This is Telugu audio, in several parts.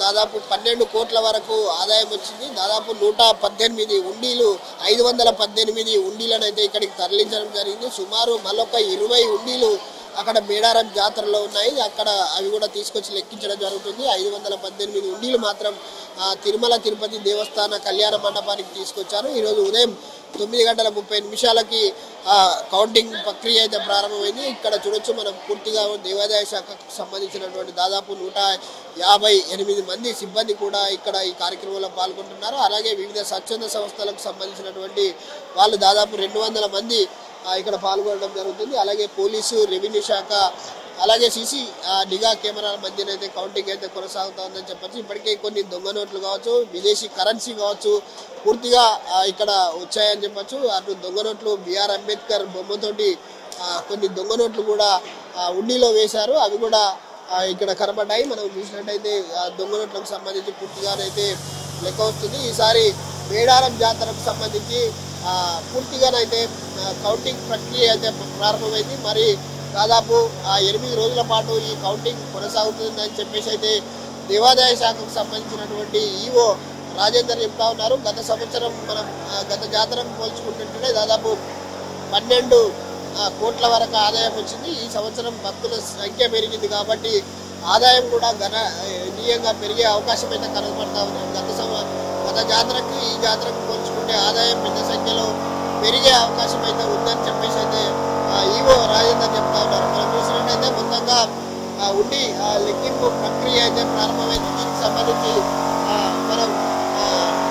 దాదాపు పన్నెండు కోట్ల వరకు ఆదాయం వచ్చింది దాదాపు నూట పద్దెనిమిది ఉండీలు ఐదు వందల పద్దెనిమిది ఉండీలను అయితే ఇక్కడికి తరలించడం జరిగింది సుమారు మళ్ళొక ఇరవై ఉండీలు అక్కడ మేడారం జాతరలో ఉన్నాయి అక్కడ అవి కూడా తీసుకొచ్చి లెక్కించడం జరుగుతుంది ఐదు వందల పద్దెనిమిది ఉండీలు మాత్రం ఆ, తిరుమల తిరుపతి దేవస్థాన కళ్యాణ మండపానికి తీసుకొచ్చారు ఈరోజు ఉదయం తొమ్మిది గంటల ముప్పై నిమిషాలకి ఆ, కౌంటింగ్ ప్రక్రియ అయితే ప్రారంభమైంది ఇక్కడ చూడొచ్చు మనం పూర్తిగా దేవాదాయ శాఖకు సంబంధించినటువంటి దాదాపు నూట యాభై ఎనిమిది మంది సిబ్బంది కూడా ఇక్కడ ఈ కార్యక్రమంలో పాల్గొంటున్నారు అలాగే వివిధ స్వచ్ఛంద సంస్థలకు సంబంధించినటువంటి వాళ్ళు దాదాపు రెండు వందల మంది ఆ, ఇక్కడ పాల్గొనడం జరుగుతుంది అలాగే పోలీసు రెవెన్యూ శాఖ అలాగే సీసీ నిఘా కెమెరాల మధ్యన అయితే కౌంటింగ్ అయితే కొనసాగుతుందని చెప్పచ్చు ఇప్పటికే కొన్ని దొంగ నోట్లు కావచ్చు విదేశీ కరెన్సీ కావచ్చు పూర్తిగా ఆ, ఇక్కడ వచ్చాయని చెప్పచ్చు అటు దొంగ నోట్లు బిఆర్ అంబేద్కర్ బొమ్మతోటి ఆ, కొన్ని దొంగ నోట్లు కూడా ఆ, ఉండిలో వేశారు అవి కూడా ఆ, ఇక్కడ కనబడ్డాయి మనం చూసినట్టయితే ఆ, దొంగ నోట్లకు సంబంధించి పూర్తిగానైతే లెక్క వస్తుంది ఈసారి మేడారం జాతరకు సంబంధించి ఆ, పూర్తిగానైతే ఆ, కౌంటింగ్ ప్రక్రియ అయితే ప్రారంభమైంది మరి దాదాపు ఆ, ఎనిమిది రోజుల పాటు ఈ కౌంటింగ్ కొనసాగుతుందని చెప్పేసి అయితే దేవాదాయ శాఖకు సంబంధించినటువంటి ఈఓ రాజేందర్ చెప్తా ఉన్నారు గత సంవత్సరం మనం ఆ, గత జాతరకు పోల్చుకుంటుంటే దాదాపు పన్నెండు ఆ, కోట్ల వరకు ఆదాయం వచ్చింది ఈ సంవత్సరం భక్తుల సంఖ్య పెరిగింది కాబట్టి ఆదాయం కూడా గణనీయంగా పెరిగే అవకాశం అయితే కనబడతా ఉంది గత సంవ గత జాతరకి ఈ జాతరకు పోల్చుకుంటే ఆదాయం పెద్ద సంఖ్యలో పెరిగే అవకాశం అయితే ఉందని చెప్పేసి అయితే ఆ, ఈవో రాజేందర్ చెప్తా ఉన్నారు మనం చూసినట్టయితే మొత్తంగా ఆ, ఉండి ఆ, లెక్కింపు ప్రక్రియ అయితే ప్రారంభమైంది దీనికి సంబంధించి ఆ, మనం ఆ,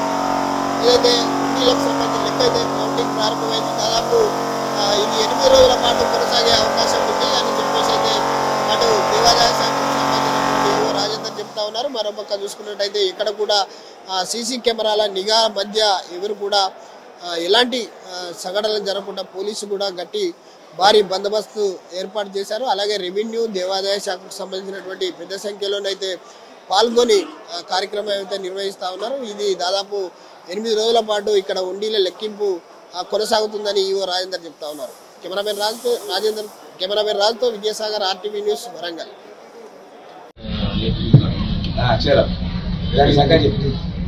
ఏదైతే ఉండీలకు సంబంధించిన లెక్క అయితే కౌంటింగ్ ప్రారంభమైంది దాదాపు ఆ, ఇది ఎనిమిది రోజుల పాటు కొనసాగే అవకాశం ఉంది అని చెప్పేసి అయితే అటు దేవాదాయ శాఖకు సంబంధించినటువంటి ఈవో రాజేందర్ చెప్తా ఉన్నారు మరో పక్క చూసుకున్నట్టయితే ఇక్కడ కూడా సీసీ కెమెరాల నిఘా మధ్య ఎవరు కూడా ఆ, ఎలాంటి ఆ, సంఘటనలు జరగకుండా పోలీసు కూడా గట్టి భారీ బందోబస్తు ఏర్పాటు చేశారు అలాగే రెవెన్యూ దేవాదాయ శాఖకు సంబంధించినటువంటి పెద్ద సంఖ్యలోనైతే పాల్గొని ఆ, కార్యక్రమం అయితే నిర్వహిస్తా ఉన్నారు ఇది దాదాపు ఎనిమిది రోజుల పాటు ఇక్కడ ఉండీల లెక్కింపు ఆ, కొనసాగుతుందని ఈవో రాజేందర్ చెప్తా ఉన్నారు కెమెరామెన్ రాజుతో రాజేందర్ కెమెరామెన్ రాజుతో విజయసాగర్ ఆర్టీవీ న్యూస్ వరంగల్ అక్షరం ఇలాంటి సంఖ్య చెప్పి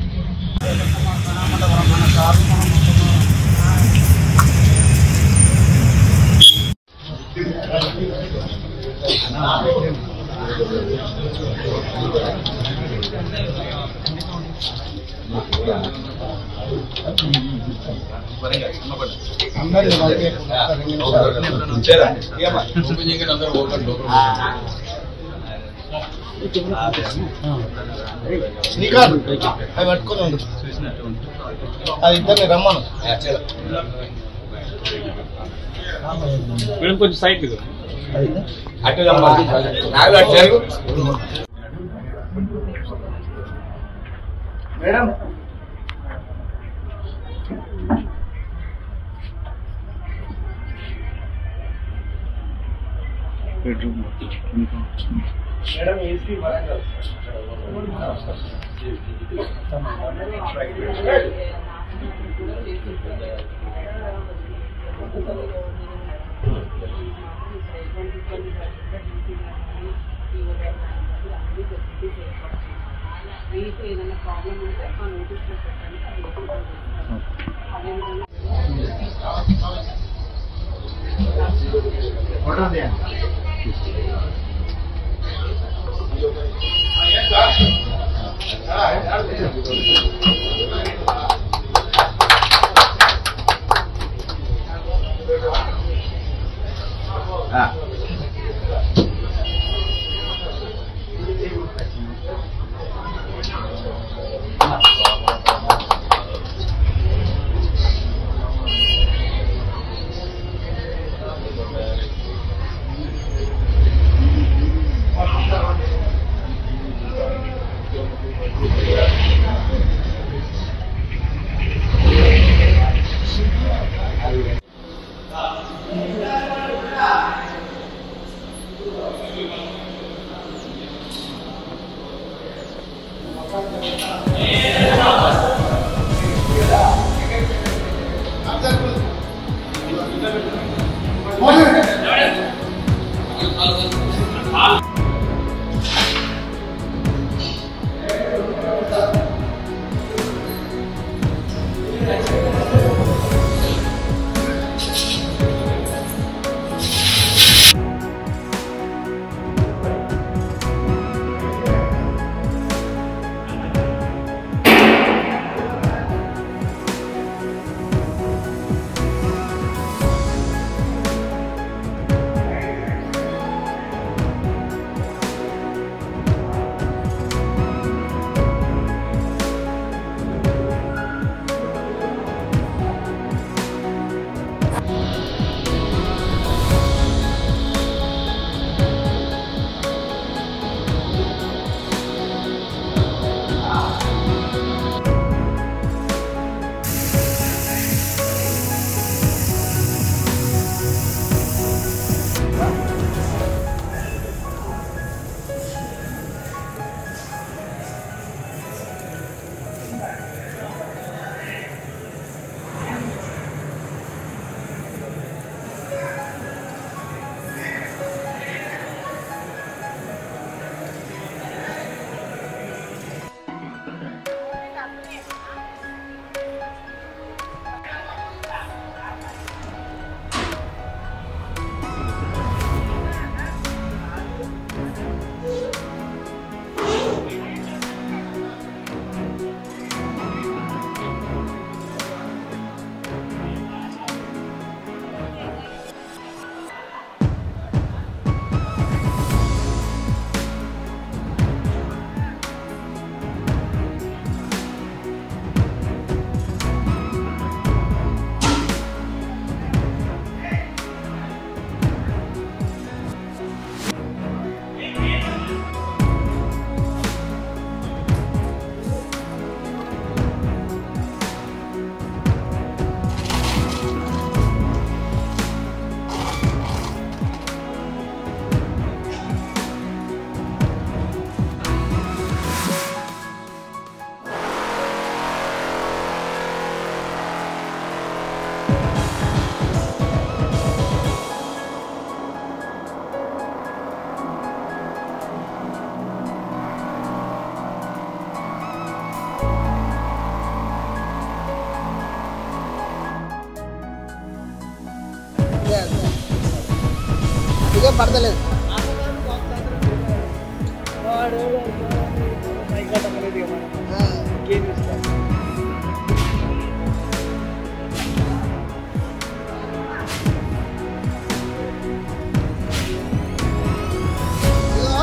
శ్రీకాంత్ అవి పట్టుకొని ఉండు అది ఇద్దరిని రమ్మను మేడం కొంచెం సైట్ అటు రమ్మని. నాలుగు అటు జరుగు. మేడం మేడం ఏసీ వరంగల్ మీకు ఏదైనా ప్రాబ్లం ఉంటే మా నోటీస్లో పెట్టండి అది ఎక్కువ చేస్తాం. అదేవిధంగా ఆ. నీకే పడతలేదు ఆ. ఇదిగో.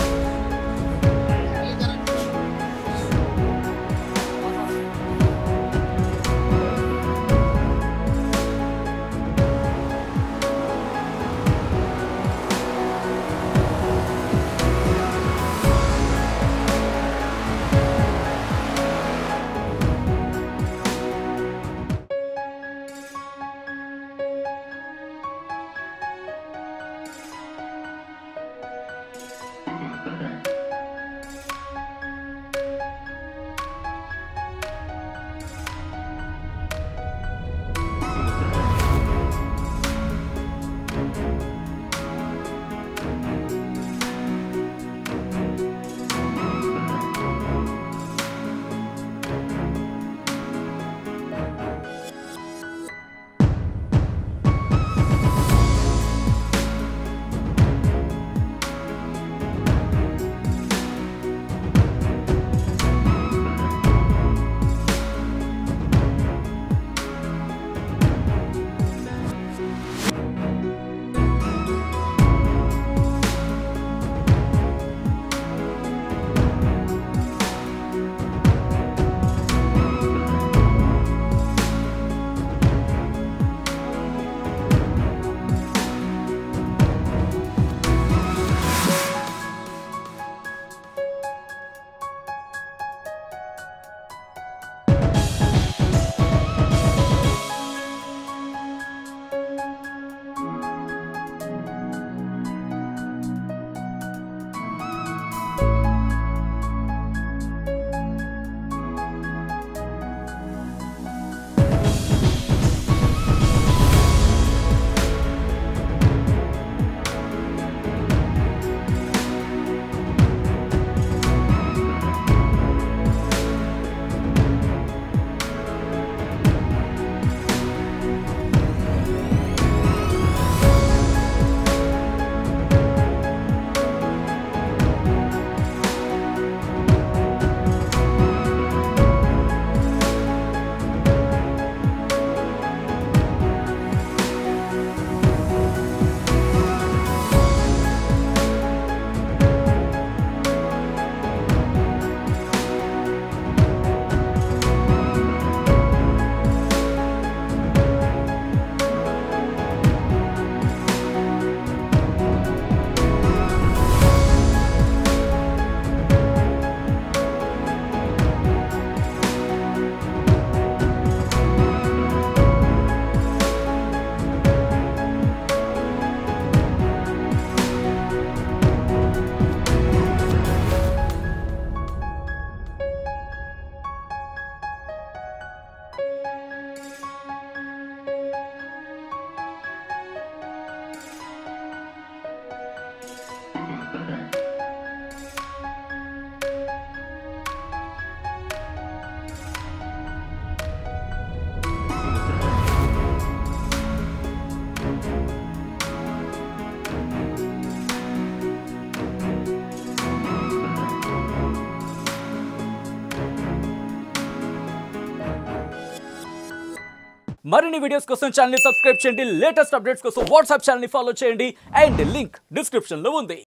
మరిన్ని వీడియోస్ కోసం ఛానల్ సబ్స్క్రైబ్ చేయండి లేటెస్ట్ అప్డేట్స్ కోసం వాట్సాప్ ఛానల్ ఫాలో చేయండి అండ్ లింక్ డిస్క్రిప్షన్ లో ఉంది